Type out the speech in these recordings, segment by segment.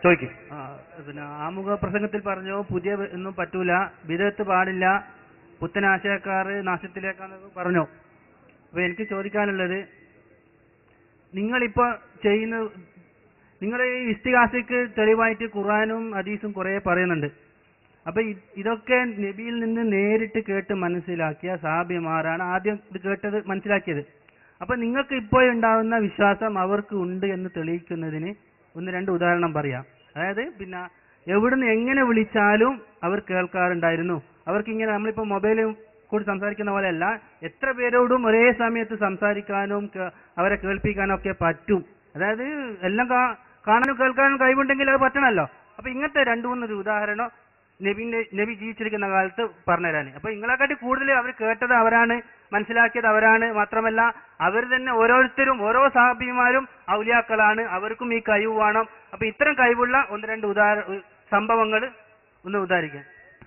ചോദിക്കും ആ, പിന്നെ ആമുഖ പ്രസംഗത്തിൽ പറഞ്ഞു പുതിയ വ- ഒന്നും പറ്റൂല വിദഗ്ധത്ത് പാടില്ല പുത്തനാശയക്കാർ നാശത്തിലേക്കാന്നൊക്കെ പറഞ്ഞു അപ്പൊ എനിക്ക് ചോദിക്കാനുള്ളത് നിങ്ങളിപ്പോ ചെയ്യുന്ന നിങ്ങൾ ഈ ഇസ്തിഹാസക്ക് തെളിവായിട്ട് ഖുറാനും ഹദീസും കുറെ പറയുന്നുണ്ട് അപ്പൊ ഇ- ഇതൊക്കെ നബിയിൽ നിന്ന് നേരിട്ട് കേട്ട് മനസ്സിലാക്കിയ സാബിമാരാണ് ആദ്യം ഇത് കേട്ടത് മനസ്സിലാക്കിയത് അപ്പൊ നിങ്ങൾക്ക് ഇപ്പോഴുണ്ടാവുന്ന വിശ്വാസം അവർക്ക് ഉണ്ട് എന്ന് തെളിയിക്കുന്നതിന് ഒന്ന് രണ്ട് ഉദാഹരണം പറയാം അതായത് പിന്നെ എവിടുന്ന് എങ്ങനെ വിളിച്ചാലും അവർ കേൾക്കാറുണ്ടായിരുന്നു അവർക്ക് ഇങ്ങനെ നമ്മളിപ്പോ മൊബൈലും കൂടി സംസാരിക്കുന്ന പോലെയല്ല എത്ര പേരോടും ഒരേ സമയത്ത് സംസാരിക്കാനും കേ- അവരെ കേൾപ്പിക്കാനും ഒക്കെ പറ്റും അതായത് എല്ലാം കാ- കാണാനും കേൾക്കാനും കഴിവുണ്ടെങ്കിൽ അത് പറ്റണമല്ലോ അപ്പൊ ഇങ്ങനത്തെ രണ്ടു മൂന്നൊരു ഉദാഹരണം നബിന്റെ നബി ജീവിച്ചിരിക്കുന്ന കാലത്ത് പറഞ്ഞുതരാൻ അപ്പൊ നിങ്ങളെക്കാട്ടി കൂടുതൽ അവർ കേട്ടത് അവരാണ് മനസ്സിലാക്കിയത് അവരാണ് മാത്രമല്ല അവർ തന്നെ ഓരോരുത്തരും ഓരോ സാഹിബിമാരും ഔലിയാക്കളാണ് അവർക്കും ഈ കഴിവ് വേണം അപ്പൊ ഇത്തരം കഴിവുള്ള ഒന്ന് രണ്ട് ഉദാഹരണ സംഭവങ്ങൾ ഒന്ന് ഉദാഹരിക്കാം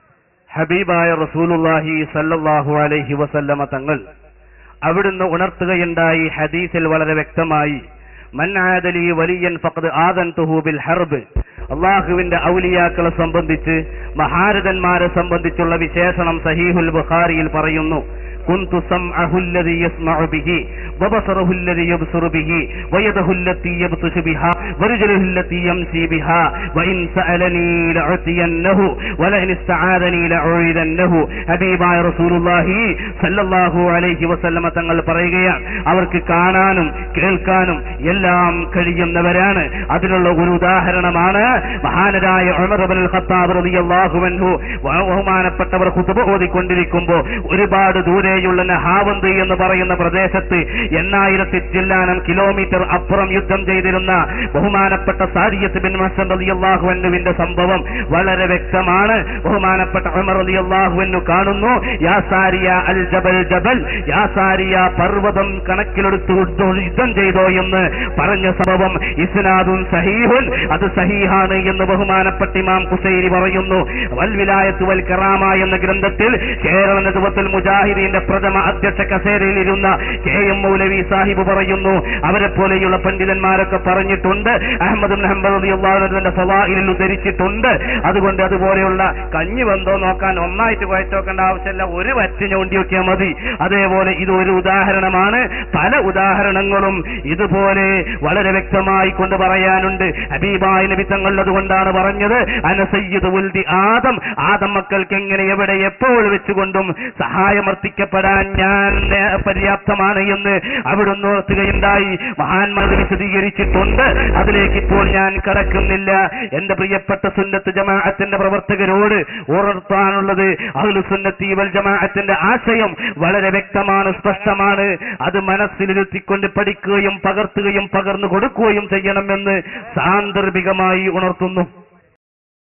ഹബീബായ റസൂലുള്ളാഹി സല്ലല്ലാഹു അലൈഹി വസല്ലമ തങ്ങൾ അവിടുന്ന് ഉണർത്തുകയുണ്ടായി ഹദീസിൽ വളരെ വ്യക്തമായി മൻ ആദലി വലിയൻ ഫഖദ് ആദൻതുഹു ബിൽ ഹർബ് അള്ളാഹുവിന്റെ ഔലിയാക്കളെ സംബന്ധിച്ച് മഹാരഥന്മാരെ സംബന്ധിച്ചുള്ള വിശേഷണം സഹീഹുൽ ബുഖാരിയിൽ പറയുന്നു كنت سمعه الذي يسمع به وبصره الذي يبصر به ويده التي يبطش بها ورجله التي يمشي بها وإن سألني لأعطينه ولئن استعاذني لأعيذنه ഹബീബായ റസൂലുള്ളാഹി സല്ലല്ലാഹു അലൈഹി വസല്ലമ തങ്ങൾ പറയുകയാണ് അവർക്ക് കാണാനും കേൾക്കാനും എല്ലാം കഴിയുന്നവരാണ് അതിനുള്ള ഒരു ഉദാഹരണമാണ് മഹാനരായ ഉമർ ഇബ്നുൽ ഖത്താബ് റളിയല്ലാഹു അൻഹു വ- ബഹുമാനപ്പെട്ടവർ ഖുതുബ ഓതിക്കൊണ്ടിരിക്കുമ്പോൾ ഒരുപാട് ദൂരെയുള്ള നഹാവന്ത് എന്ന് പറയുന്ന പ്രദേശത്ത് എണ്ണായിരത്തി ചില്ലാനം കിലോമീറ്റർ അപ്പുറം യുദ്ധം ചെയ്തിരുന്ന ബഹുമാനപ്പെട്ട സാരിയത്ത് ബിൻ മഹ്സൻ റളിയല്ലാഹു അൻഹുവിന്റെ സംഭവം വളരെ വ്യക്തമാണ് ബഹുമാനപ്പെട്ട ഉമർ റളിയല്ലാഹു അൻഹു കാണുന്നു യാ സാരിയ അൽ ജബൽ ജബൽ യാ സാരിയ പർവ്വതം കണക്കിലെടുത്ത് യുദ്ധ- യുദ്ധം ചെയ്തോ എന്ന് പറഞ്ഞ സംഭവം ഇസ്നാദുൻ സഹീഹുൻ അത് സഹീഹാണ് എന്ന് ബഹുമാനപ്പെട്ട ഇമാം കുസൈരി പറയുന്നു വൽ വിലായത്ത് വൽ കറാമ എന്ന ഗ്രന്ഥത്തിൽ കേരള നേതൃത്വത്തിൽ മുജാഹിദീന്റെ പ്രഥമ അധ്യക്ഷ കസേരയിൽ ഇരുന്ന കെ എം മൗലവി സാഹിബ് പറയുന്നു അവരെ പോലെയുള്ള പണ്ഡിതന്മാരൊക്കെ പറഞ്ഞിട്ടുണ്ട് അഹമ്മദ് ബിൻ ഹംബൽ റളിയല്ലാഹുവിന്റെ ഫവായിലിൽ ഉദ്ധരിച്ചിട്ടുണ്ട് അതുകൊണ്ട് അതുപോലെയുള്ള കഞ്ഞി ബന്ധോ നോക്കാൻ ഒന്നായിട്ട് കുഴച്ചോക്കേണ്ട ആവശ്യമില്ല ഒരു വറ്റ് ഞൊണ്ടി നോക്കിയാൽ മതി അതേപോലെ ഇത് ഒരു ഉദാഹരണമാണ് പല ഉദാഹരണങ്ങളും ഇതുപോലെ വളരെ വ്യക്തമായി കൊണ്ട് പറയാനുണ്ട് ഹബീബായ നബി തങ്ങൾ അതുകൊണ്ടാണ് പറഞ്ഞത് അനസയ്യത് ഉൽദി ആദം ആദം മക്കൾക്ക് എങ്ങനെ എവിടെ എപ്പോൾ വെച്ചുകൊണ്ടും സഹായമർപ്പിക്കപ്പെടാൻ ഞാൻ ഏ, പര്യാപ്തമാണ് എന്ന് അവിടുന്ന് ഓർത്തുകയുണ്ടായി മഹാന്മാർ ഇത് വിശദീകരിച്ചിട്ടുണ്ട് അതിലേക്ക് ഇപ്പോൾ ഞാൻ കടക്കുന്നില്ല എന്റെ പ്രിയപ്പെട്ട സുന്നത്ത് ജമാഅത്തിന്റെ പ്രവർത്തകരോട് ഉണർത്താനുള്ളത് അഹ്ലു സുന്നത്തി വൽ ജമാഅത്തിന്റെ ആശയം വളരെ വ്യക്തമാണ് സ്പഷ്ടമാണ് അത് മനസ്സിലിരുത്തിക്കൊണ്ട് പഠിക്കുകയും പകർത്തുകയും പകർന്നു കൊടുക്കുകയും ചെയ്യണമെന്ന് സാന്ദർഭികമായി ഉണർത്തുന്നു